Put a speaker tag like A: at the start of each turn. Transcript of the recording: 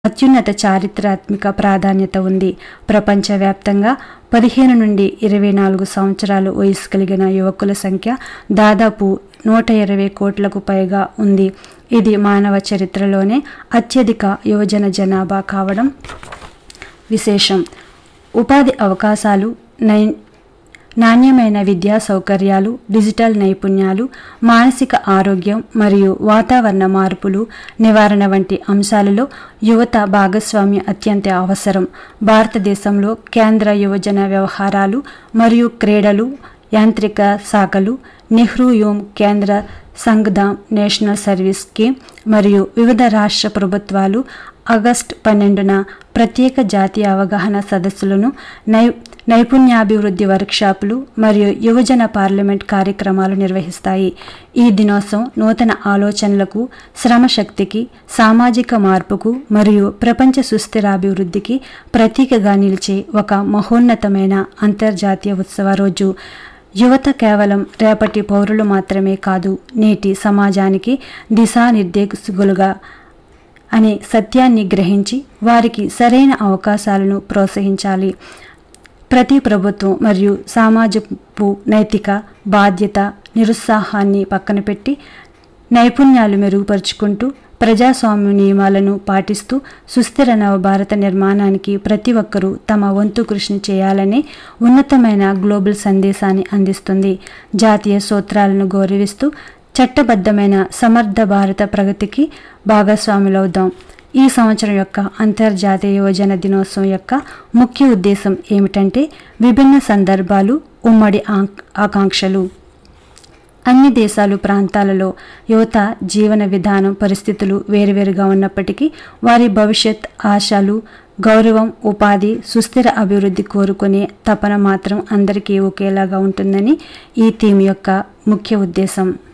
A: అత్యున్నత చారిత్రాత్మక ప్రాధాన్యత ఉంది ప్రపంచవ్యాప్తంగా పదిహేను నుండి ఇరవై నాలుగు సంవత్సరాలు వయసు కలిగిన యువకుల సంఖ్య దాదాపు నూట ఇరవై కోట్లకు పైగా ఉంది ఇది మానవ చరిత్రలోనే అత్యధిక యువజన జనాభా కావడం విశేషం ఉపాధి అవకాశాలు నై నాణ్యమైన విద్యా సౌకర్యాలు డిజిటల్ నైపుణ్యాలు మానసిక ఆరోగ్యం మరియు వాతావరణ మార్పులు నివారణ వంటి అంశాలలో యువత భాగస్వామ్యం అత్యంత అవసరం భారతదేశంలో కేంద్ర యువజన వ్యవహారాలు మరియు క్రీడలు యాంత్రిక శాఖలు నెహ్రూ యూమ్ కేంద్ర సంగ్ధామ్ నేషనల్ సర్వీస్ స్కీమ్ మరియు వివిధ రాష్ట్ర ప్రభుత్వాలు ఆగస్టు పన్నెండున ప్రత్యేక జాతీయ అవగాహన సదస్సులను నై నైపుణ్యాభివృద్ధి వర్క్షాపులు మరియు యువజన పార్లమెంట్ కార్యక్రమాలు నిర్వహిస్తాయి ఈ దినోత్సవం నూతన ఆలోచనలకు శ్రమశక్తికి సామాజిక మార్పుకు మరియు ప్రపంచ సుస్థిరాభివృద్ధికి ప్రతీకగా నిలిచే ఒక మహోన్నతమైన అంతర్జాతీయ ఉత్సవ రోజు యువత కేవలం రేపటి పౌరులు మాత్రమే కాదు నేటి సమాజానికి దిశానిర్దేశకులుగా అనే సత్యాన్ని గ్రహించి వారికి సరైన అవకాశాలను ప్రోత్సహించాలి ప్రతి ప్రభుత్వం మరియు సామాజిక నైతిక బాధ్యత నిరుత్సాహాన్ని పక్కన పెట్టి నైపుణ్యాలు మెరుగుపరుచుకుంటూ ప్రజాస్వామ్య నియమాలను పాటిస్తూ సుస్థిర నవభారత నిర్మాణానికి ప్రతి ఒక్కరూ తమ వంతు కృషిని చేయాలనే ఉన్నతమైన గ్లోబల్ సందేశాన్ని అందిస్తుంది జాతీయ సూత్రాలను గౌరవిస్తూ చట్టబద్ధమైన సమర్థ భారత ప్రగతికి భాగస్వాములవుదాం ఈ సంవత్సరం యొక్క అంతర్జాతీయ యువజన దినోత్సవం యొక్క ముఖ్య ఉద్దేశం ఏమిటంటే విభిన్న సందర్భాలు ఉమ్మడి ఆకాంక్షలు అన్ని దేశాలు ప్రాంతాలలో యువత జీవన విధానం పరిస్థితులు వేరువేరుగా ఉన్నప్పటికీ వారి భవిష్యత్ ఆశలు గౌరవం ఉపాధి సుస్థిర అభివృద్ధి కోరుకునే తపన మాత్రం అందరికీ ఒకేలాగా ఉంటుందని ఈ థీమ్ యొక్క ముఖ్య ఉద్దేశం